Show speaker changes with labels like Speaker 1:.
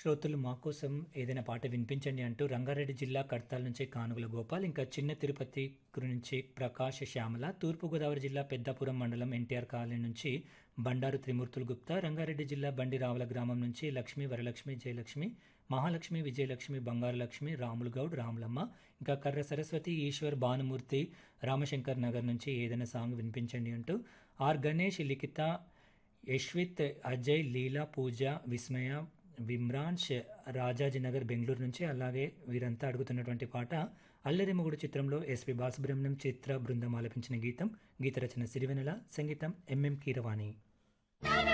Speaker 1: శ్రోతలు మా కోసం ఏదైనా పాట వినిపించండి అంటూ రంగారెడ్డి జిల్లా కడతాల నుంచి కానుగుల గోపాల్ ఇంకా చిన్న తిరుపతి నుంచి ప్రకాశ్ శ్యామల తూర్పుగోదావరి జిల్లా పెద్దాపురం మండలం ఎన్టీఆర్ కాలనీ నుంచి బండారు త్రిమూర్తులు గుప్తా రంగారెడ్డి జిల్లా బండి రావుల గ్రామం నుంచి లక్ష్మి వరలక్ష్మి జయలక్ష్మి మహాలక్ష్మి విజయలక్ష్మి బంగారు లక్ష్మి రాములు గౌడ్ రాములమ్మ ఇంకా కర్ర సరస్వతి ఈశ్వర్ భానుమూర్తి రామశంకర్ నగర్ నుంచి ఏదైనా సాంగ్ వినిపించండి అంటూ ఆర్ గణేష్ లిఖిత యశ్విత్ అజయ్ లీలా పూజ విస్మయ విమ్రాన్ ష- రాజాజీనగర్ బెంగళూరు నుంచి అలాగే వీరంతా అడుగుతున్నటువంటి పాట అల్లరిమగుడు చిత్రంలో ఎస్పి బాలసుబ్రహ్మణ్యం చిత్ర బృందం ఆలపించిన గీతం గీత రచన సిరివెనెల సంగీతం ఎంఎం కీరవాణి